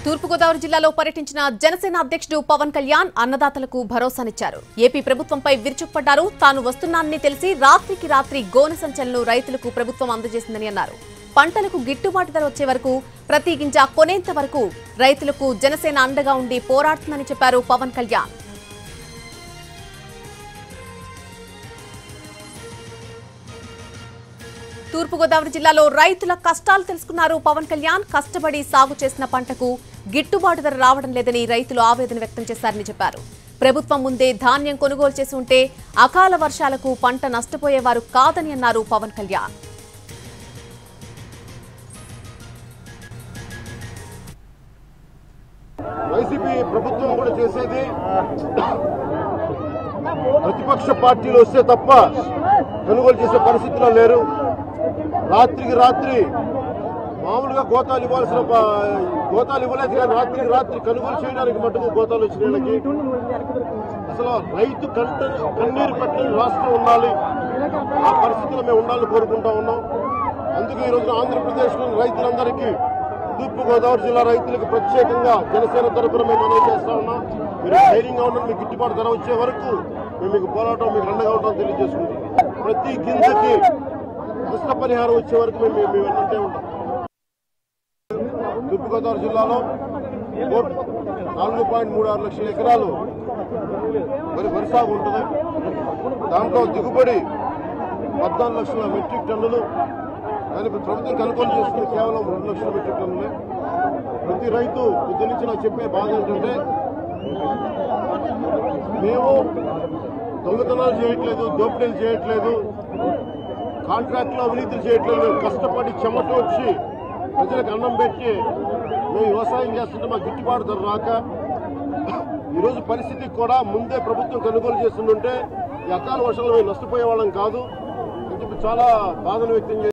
తూర్పుగోదావరి జిల్లాలో పర్యటించిన జనసేన అధ్యక్షుడు పవన్ కళ్యాణ్ అన్నదాతలకు భరోసానిచ్చారు ఏపీ ప్రభుత్వంపై విరుచుకుపడ్డారు తాను వస్తున్నానని తెలిసి రాత్రికి రాత్రి గోనె సంచలను రైతులకు ప్రభుత్వం అందజేసిందని అన్నారు పంటలకు గిట్టుబాటు ధర వచ్చే వరకు ప్రతి గింజ కొనేంత వరకు రైతులకు జనసేన అండగా ఉండి పోరాడుతుందని చెప్పారు పవన్ కళ్యాణ్ తూర్పుగోదావరి జిల్లాలో రైతుల కష్టాలు తెలుసుకున్నారు పవన్ కళ్యాణ్ కష్టపడి సాగు చేసిన పంటకు గిట్టుబాటు ధర రావడం లేదని రైతులు ఆవేదన వ్యక్తం చేశారని చెప్పారు ప్రభుత్వం ముందే ధాన్యం కొనుగోలు చేసి ఉంటే అకాల వర్షాలకు పంట నష్టపోయేవారు కాదని అన్నారు పవన్ కళ్యాణ్ వైసీపీ ప్రభుత్వం కూడా చేసేది ప్రతిపక్ష పార్టీలు వస్తే తప్ప కొనుగోలు చేసే పరిస్థితిలో లేరు రాత్రికి రాత్రి మామూలుగా గోతాలు ఇవ్వాల్సిన ప- గోతాలు ఇవ్వలేదు కానీ రాత్రికి రాత్రి కొనుగోలు చేయడానికి మటుకు గోతాలు వచ్చిన వీళ్ళకి అసలు రైతు కంట కన్నీరు పెట్టని రాష్ట్రం ఉండాలి ఆ పరిస్థితిలో మేము ఉండాలని కోరుకుంటా ఉన్నాం అందుకే ఈ రోజున ఆంధ్రప్రదేశ్లోని రైతులందరికీ తూర్పు గోదావరి జిల్లా రైతులకు ప్రత్యేకంగా జనసేన తరపున మేము మనవి చేస్తా ఉన్నాం మీరు ధైర్యంగా ఉండండి మీకు గిట్టుబాటు ధర వచ్చే వరకు మేము మీకు పోరాటం మీకు అండగా ఉంటాం తెలియజేసుకుంటాం ప్రతి గింజకి నష్టపరిహారం వచ్చే వరకు మేము మేము వెన్నంటే ఉంటాం తూర్పుగోదావరి జిల్లాలో కోట్ నాలుగు పాయింట్ మూడు ఆరు లక్షల ఎకరాలు వరి వరి సాగు ఉంటుంది దాంట్లో దిగుబడి పద్నాలుగు లక్షల మెట్రిక్ టన్నులు కానీ ఇప్పుడు ప్రభుత్వం కొనుగోలు చేస్తుంది కేవలం రెండు లక్షల మెట్రిక్ టన్నులే ప్రతి రైతు పొద్దు నుంచి నాకు చెప్పే బాధ ఏంటంటే మేము దొంగతనాలు చేయట్లేదు దోపిడీలు చేయట్లేదు కాంట్రాక్ట్లో అవినీతులు చేయట్లేదు మేము కష్టపడి చెమట వచ్చి ప్రజలకు అన్నం పెట్టి మేము వ్యవసాయం చేస్తుంటే మాకు గిట్టుబాటు ధర రాక ఈరోజు పరిస్థితి కూడా ముందే ప్రభుత్వం కొనుగోలు చేస్తుంటే ఈ అకాల వర్షాలు మేము నష్టపోయే వాళ్ళం కాదు అని చెప్పి చాలా బాధను వ్యక్తం చేసి